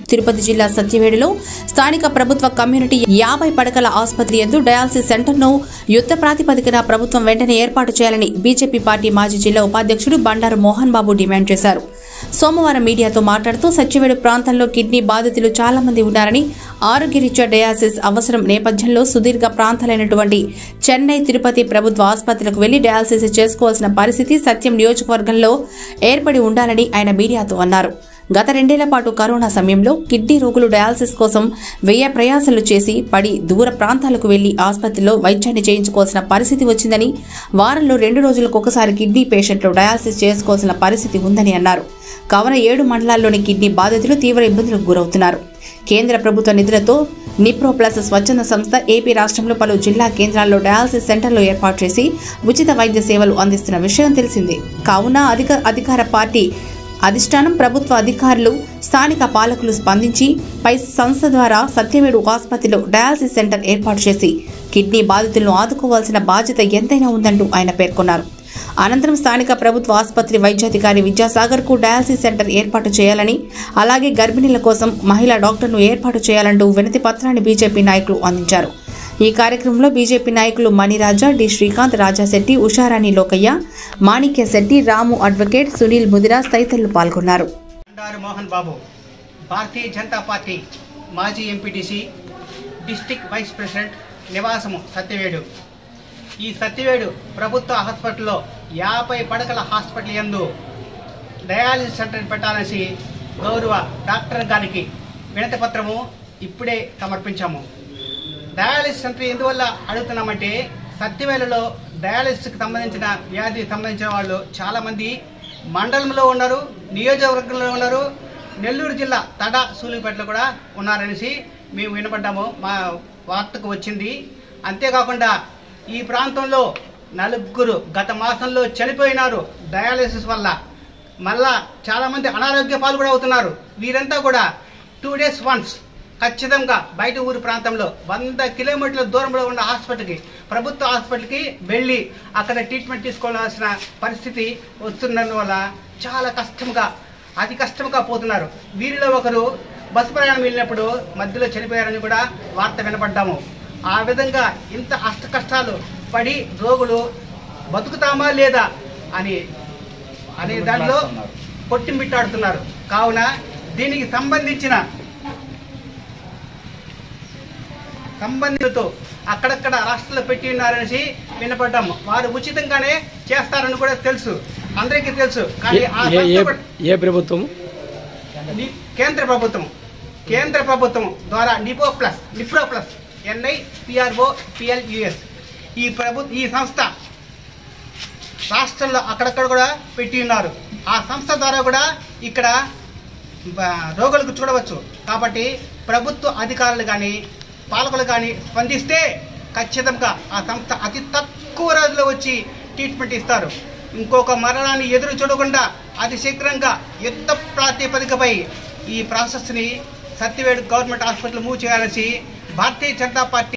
తిరుపతి జిల్లా సత్యవేడులో స్థానిక ప్రభుత్వ కమ్యూనిటీ యాభై పడకల ఆసుపత్రి ఎందు డయాలసిస్ సెంటర్ను యుద్ధ ప్రాతిపదికన ప్రభుత్వం వెంటనే ఏర్పాటు చేయాలని బీజేపీ పార్టీ మాజీ జిల్లా ఉపాధ్యక్షుడు బండారు మోహన్ బాబు డిమాండ్ చేశారు సోమవారం మీడియాతో మాట్లాడుతూ సత్యవేడు ప్రాంతంలో కిడ్నీ బాధితులు చాలా మంది ఉన్నారని ఆరోగ్యరీత్యా డయాలసిస్ అవసరం నేపథ్యంలో సుదీర్ఘ ప్రాంతాలైనటువంటి చెన్నై తిరుపతి ప్రభుత్వ ఆసుపత్రులకు వెళ్లి డయాలసిస్ చేసుకోవాల్సిన పరిస్థితి సత్యం నియోజకవర్గంలో ఏర్పడి ఉండాలని ఆయన మీడియాతో అన్నారు గత రెండేళ్ల పాటు కరోనా సమయంలో కిడ్నీ రోగులు డయాలసిస్ కోసం వ్యయ ప్రయాసలు చేసి పడి దూర ప్రాంతాలకు వెళ్లి ఆసుపత్రిలో వైద్యాన్ని చేయించుకోవాల్సిన పరిస్థితి వచ్చిందని వారంలో రెండు రోజులకు ఒకసారి కిడ్నీ పేషెంట్లు డయాలసిస్ చేసుకోవాల్సిన పరిస్థితి ఉందని అన్నారు కావున ఏడు మండలాల్లోని కిడ్నీ బాధితులు తీవ్ర ఇబ్బందులకు గురవుతున్నారు కేంద్ర ప్రభుత్వ నిధులతో నిప్రో ప్లస్ స్వచ్ఛంద సంస్థ ఏపీ రాష్ట్రంలో పలు జిల్లా కేంద్రాల్లో డయాలసిస్ సెంటర్లు ఏర్పాటు చేసి ఉచిత వైద్య సేవలు అందిస్తున్న విషయం తెలిసిందే కావున అధిక అధికార పార్టీ అధిష్టానం ప్రభుత్వ అధికారులు స్థానిక పాలకులు స్పందించి పై సంస్థ ద్వారా సత్యవేడు ఆసుపత్రిలో డయాలసిస్ సెంటర్ ఏర్పాటు చేసి కిడ్నీ బాధితులను ఆదుకోవాల్సిన బాధ్యత ఎంతైనా ఉందంటూ ఆయన పేర్కొన్నారు అనంతరం స్థానిక ప్రభుత్వ ఆసుపత్రి వైద్యాధికారి విద్యాసాగర్ కు డయాలసిస్ సెంటర్ ఏర్పాటు చేయాలని అలాగే గర్భిణీల కోసం మహిళా డాక్టర్ను ఏర్పాటు చేయాలంటూ వినతి పత్రాన్ని బీజేపీ నాయకులు అందించారు ఈ కార్యక్రమంలో బీజేపీ నాయకులు మణిరాజా డి శ్రీకాంత్ రాజాశెట్టి ఉషారాణి లోకయ్య మాణిక్య శెట్టి రాము అడ్వకేట్ సునీల్ ముదిరాజ్ తదితరులు పాల్గొన్నారు బండారు మోహన్ బాబు భారతీయ జనతా పార్టీ మాజీ ఎంపీటీసీ డిస్టిక్ వైస్ ప్రెసిడెంట్ నివాసము సత్యవేడు ఈ సత్యవేడు ప్రభుత్వ హాస్పిటల్లో యాభై పడకల హాస్పిటల్ యందు డయాలసిస్ సెంటర్ పెట్టాలనేసి గౌరవ డాక్టర్ గారికి వినతి పత్రము ఇప్పుడే సమర్పించాము డయాలసిస్ సెంటర్ ఎందువల్ల అడుగుతున్నామంటే సత్యవేలలో డయాలసిస్కి సంబంధించిన వ్యాధి సంబంధించిన వాళ్ళు చాలామంది మండలంలో ఉన్నారు నియోజకవర్గంలో ఉన్నారు నెల్లూరు జిల్లా తడ సూలిపేటలో కూడా ఉన్నారనేసి మేము వినపడ్డాము మా వార్తకు వచ్చింది అంతేకాకుండా ఈ ప్రాంతంలో నలుగురు గత మాసంలో చనిపోయినారు డయాలసిస్ వల్ల మళ్ళా చాలామంది అనారోగ్య పాలు కూడా అవుతున్నారు వీరంతా కూడా టూ డేస్ వన్స్ ఖచ్చితంగా బయట ఊరు ప్రాంతంలో వంద కిలోమీటర్ల దూరంలో ఉన్న హాస్పిటల్కి ప్రభుత్వ హాస్పిటల్కి వెళ్ళి అక్కడ ట్రీట్మెంట్ తీసుకోవాల్సిన పరిస్థితి వస్తున్నందువల్ల చాలా కష్టంగా అతి కష్టంగా పోతున్నారు వీరిలో ఒకరు బస్సు ప్రయాణం వెళ్ళినప్పుడు మధ్యలో చనిపోయారని కూడా వార్త వినపడ్డాము ఆ విధంగా ఇంత అష్ట కష్టాలు పడి రోగులు బతుకుతామా లేదా అని అనే దాంట్లో కొట్టిమిట్టాడుతున్నారు కావున దీనికి సంబంధించిన సంబంధితులతో అక్కడక్కడ రాష్ట్రంలో పెట్టి ఉన్నారనేసి వినపడ్డాము వారు ఉచితంగానే చేస్తారని కూడా తెలుసు అందరికీ తెలుసు కానీ ఆ ఏ- ఏ- సంస్థ ఏ ప్రభుత్వం ని- కేంద్ర ప్రభుత్వం కేంద్ర ప్రభుత్వం ద్వారా నిపో plus Nipro plus N I P R O P L U S ఈ ప్రభు ఈ సంస్థ రాష్ట్రంలో అక్కడక్కడ కూడా పెట్టి ఉన్నారు ఆ సంస్థ ద్వారా కూడా ఇక్కడ బ- రోగులకు చూడవచ్చు కాబట్టి ప్రభుత్వ అధికారులు కానీ పాలకులు కానీ స్పందిస్తే ఖచ్చితంగా ఆ సంస్థ అతి తక్కువ రోజుల్లో వచ్చి ట్రీట్మెంట్ ఇస్తారు ఇంకొక మరణాన్ని ఎదురు చూడకుండా అతి శీఘ్రంగా యుద్ధ ప్రాతిపదికపై ఈ ప్రాసెస్ని సత్యవేడు గవర్నమెంట్ హాస్పిటల్ మూవ్ చేయాలని భారతీయ జనతా పార్టీ